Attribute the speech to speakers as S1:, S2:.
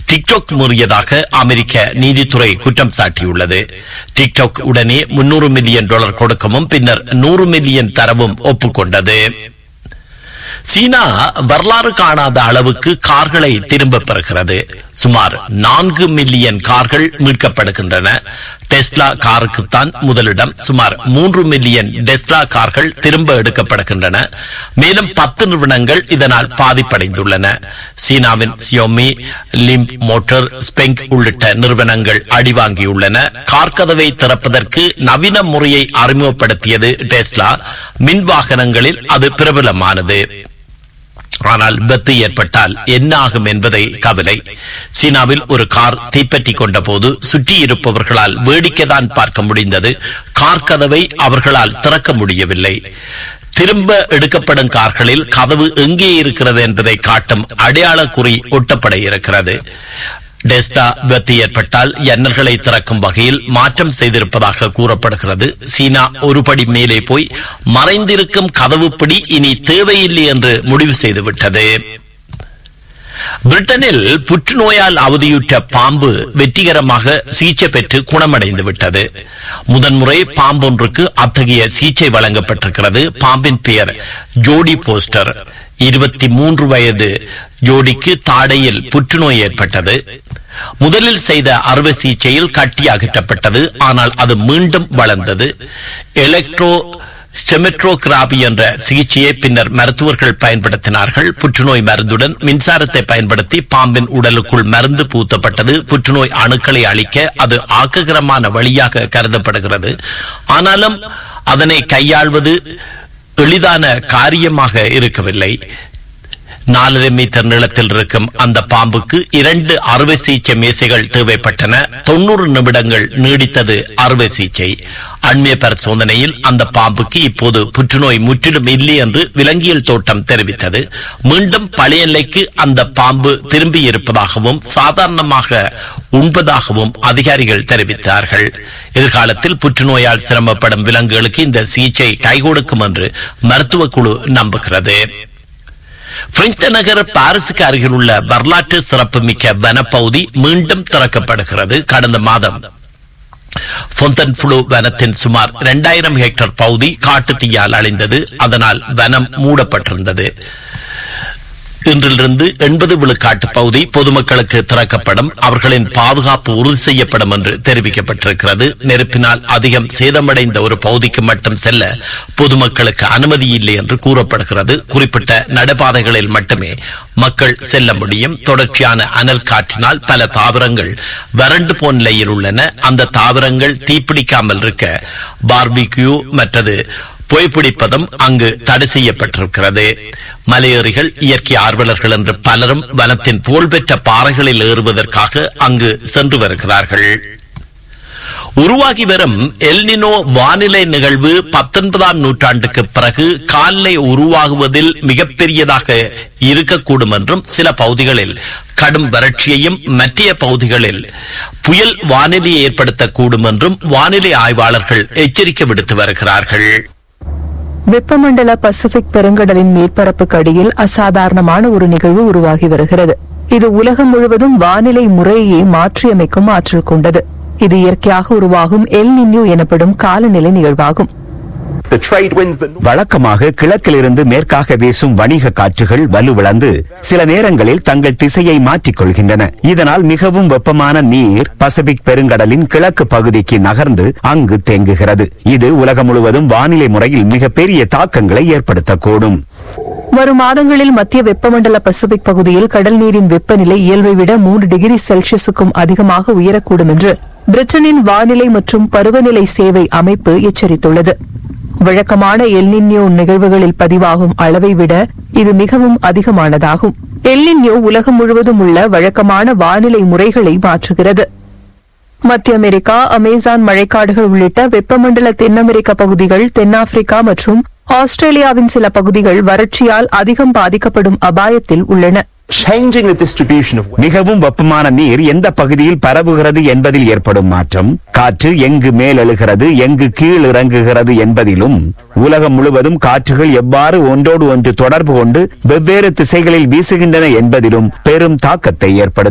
S1: TikTok மீறியதாக அமெரிக்க நீதித்துறை குற்றம் சாட்டியுள்ளது டிக்டாக் உடனே முன்னூறு மில்லியன் டாலர் கொடுக்கவும் பின்னர் நூறு மில்லியன் தரவும் ஒப்புக்கொண்டது சீனா வரலாறு காணாத அளவுக்கு கார்களை திரும்ப பெறுகிறது சுமார் நான்கு மில்லியன் கார்கள் மீட்கப்படுகின்றன டெஸ்லா காருக்குத்தான் முதலிடம் சுமார் மூன்று மில்லியன் டெஸ்லா கார்கள் திரும்ப எடுக்கப்படுகின்றன மேலும் பத்து நிறுவனங்கள் இதனால் பாதிப்படைந்துள்ளன சீனாவின் சியோமி லிம்ப் மோட்டார் ஸ்பெங்க் உள்ளிட்ட நிறுவனங்கள் அடிவாங்கியுள்ளன கார் கதவை திறப்பதற்கு நவீன முறையை அறிமுகப்படுத்தியது டெஸ்லா மின் வாகனங்களில் அது பிரபலமானது ஆனால் விபத்து ஏற்பட்டால் என்ன ஆகும் என்பதை கவலை சீனாவில் ஒரு கார் தீப்பற்றி கொண்ட போது சுற்றி இருப்பவர்களால் வேடிக்கைதான் பார்க்க முடிந்தது கார் கதவை அவர்களால் திறக்க முடியவில்லை திரும்ப எடுக்கப்படும் கார்களில் கதவு எங்கே இருக்கிறது என்பதை காட்டும் அடையாள குறி ஒட்டப்பட இருக்கிறது டெஸ்டா விபத்து ஏற்பட்டால் எண்ணல்களை திறக்கும் வகையில் மாற்றம் செய்திருப்பதாக கூறப்படுகிறது சீனா ஒருபடி மேலே போய் மறைந்திருக்கும் கதவுப்படி இனி தேவையில்லை என்று முடிவு செய்துவிட்டது பிரிட்டனில் புற்றுநோயால் அவதியுற்ற பாம்பு வெற்றிகரமாக சிகிச்சை பெற்று குணமடைந்து விட்டது முதன்முறை பாம்பொன்றுக்கு அத்தகைய சிகிச்சை வழங்கப்பட்டிருக்கிறது பாம்பின் பெயர் ஜோடி போஸ்டர் இருபத்தி மூன்று வயது ஜோடிக்கு தாடையில் புற்றுநோய் ஏற்பட்டது முதலில் செய்த அறுவை சிகிச்சையில் கட்டி அகற்றப்பட்டது ஆனால் அது மீண்டும் வளர்ந்தது எலக்ட்ரோ ஸ்டெமெட்ரோகிராபி என்ற சிகிச்சையை பின்னர் மருத்துவர்கள் பயன்படுத்தினார்கள் புற்றுநோய் மருந்துடன் மின்சாரத்தை பயன்படுத்தி பாம்பின் உடலுக்குள் மருந்து பூத்தப்பட்டது புற்றுநோய் அணுக்களை அழிக்க அது ஆக்ககரமான வழியாக கருதப்படுகிறது ஆனாலும் அதனை கையாள்வது எளிதான காரியமாக இருக்கவில்லை நாலரை மீட்டர் நீளத்தில் இருக்கும் அந்த பாம்புக்கு இரண்டு அறுவை சிகிச்சை மேசைகள் தேவைப்பட்டன தொண்ணூறு நிமிடங்கள் நீடித்தது அறுவை சிகிச்சை அண்மைய பரிசோதனையில் அந்த பாம்புக்கு இப்போது புற்றுநோய் முற்றிலும் இல்லை என்று விலங்கியல் தோட்டம் தெரிவித்தது மீண்டும் பழைய நிலைக்கு அந்த பாம்பு திரும்பி இருப்பதாகவும் சாதாரணமாக உண்பதாகவும் அதிகாரிகள் தெரிவித்தார்கள் எதிர்காலத்தில் புற்றுநோயால் சிரமப்படும் விலங்குகளுக்கு இந்த சிகிச்சை கைகொடுக்கும் என்று மருத்துவ குழு நம்புகிறது பிரெஞ்சு நகர் பாரிஸுக்கு அருகில் உள்ள வரலாற்று சிறப்புமிக்க வனப்பகுதி மீண்டும் திறக்கப்படுகிறது கடந்த மாதம் பொந்தன்ஃபுளு வனத்தின் சுமார் இரண்டாயிரம் ஹெக்டேர் பகுதி காட்டுத்தீயால் அழிந்தது அதனால் வனம் மூடப்பட்டிருந்தது இன்றிலிருந்து எண்பது விழுக்காட்டு பகுதி பொதுமக்களுக்கு திறக்கப்படும் அவர்களின் பாதுகாப்பு உறுதி செய்யப்படும் என்று தெரிவிக்கப்பட்டிருக்கிறது நெருப்பினால் அதிகம் சேதமடைந்த ஒரு பகுதிக்கு மட்டும் செல்ல பொதுமக்களுக்கு அனுமதி இல்லை என்று கூறப்படுகிறது குறிப்பிட்ட நடைபாதைகளில் மட்டுமே மக்கள் செல்ல முடியும் தொடர்ச்சியான அனல் காற்றினால் பல தாவரங்கள் வறண்டு போன நிலையில் உள்ளன அந்த தாவரங்கள் தீப்பிடிக்காமல் இருக்க பார்பிக்யூ மற்றது புகைப்பிடிப்பதும் அங்கு தடை செய்யப்பட்டிருக்கிறது மலையேறிகள் இயற்கை ஆர்வலர்கள் என்று பலரும் வனத்தின் புகழ்பெற்ற பாறைகளில் ஏறுவதற்காக அங்கு சென்று வருகிறார்கள் உருவாகி வரும் எல்னினோ வானிலை நிகழ்வு பத்தொன்பதாம் நூற்றாண்டுக்கு பிறகு கால்நிலை உருவாகுவதில் மிகப்பெரியதாக இருக்கக்கூடும் என்றும் சில பகுதிகளில் கடும் வறட்சியையும் மற்றைய பகுதிகளில் புயல் வானிலையை ஏற்படுத்தக்கூடும் என்றும் வானிலை ஆய்வாளர்கள் எச்சரிக்கை விடுத்து வருகிறார்கள்
S2: வெப்பமண்டல பசிபிக் பெருங்கடலின் மேற்பரப்புக்கு அடியில் அசாதாரணமான ஒரு நிகழ்வு உருவாகி வருகிறது இது உலகம் முழுவதும் வானிலை முறையை மாற்றியமைக்கும் ஆற்றல் கொண்டது இது இயற்கையாக உருவாகும் எல் நின்யூ எனப்படும் காலநிலை நிகழ்வாகும்
S3: The trade winds that
S4: வழக்கமாக கிழக்கிலிருந்து மேற்காக வீசும் வணிக காற்றுகள் வலுவிழந்து சில நேரங்களில் தங்கள் திசையை மாற்றிக் கொள்கின்றன இதனால் மிகவும் வெப்பமான நீர் பசிபிக் பெருங்கடலின் கிழக்கு பகுதிக்கு நகர்ந்து அங்கு தேங்குகிறது இது உலகம் முழுவதும் வானிலை முறையில் மிகப்பெரிய தாக்கங்களை ஏற்படுத்தக்கூடும்
S2: வரும் மாதங்களில் மத்திய வெப்பமண்டல பசிபிக் பகுதியில் கடல் நீரின் வெப்பநிலை இயல்பை விட மூன்று டிகிரி செல்சியஸுக்கும் அதிகமாக உயரக்கூடும் என்று பிரிட்டனின் வானிலை மற்றும் பருவநிலை சேவை அமைப்பு எச்சரித்துள்ளது வழக்கமான எல்னின்யோ நிகழ்வுகளில் பதிவாகும் அளவை விட இது மிகவும் அதிகமானதாகும் எல்னின்யோ உலகம் முழுவதும் உள்ள வழக்கமான வானிலை முறைகளை மாற்றுகிறது மத்திய அமெரிக்கா அமேசான் மழைக்காடுகள் உள்ளிட்ட வெப்பமண்டல தென் அமெரிக்க பகுதிகள் தென்னாப்பிரிக்கா மற்றும் ஆஸ்திரேலியாவின் சில பகுதிகள் வறட்சியால் அதிகம் பாதிக்கப்படும் அபாயத்தில் உள்ளன
S3: changing the distribution of
S4: மிகவும் வெப்பமான நீர் எந்த பகுதியில் பரவுகிறது என்பதில் ஏற்படும் மாற்றம் காற்று எங்கு மேலெழுகிறது எங்கு கீழ் இறங்குகிறது என்பதிலும் உலகம் முழுவதும் காற்றுகள் எவ்வாறு ஒன்றோடு ஒன்று தொடர்பு கொண்டு வெவ்வேறு திசைகளில் வீசுகின்றன என்பதிலும் பெரும் தாக்கத்தை ஏற்படுத்தும்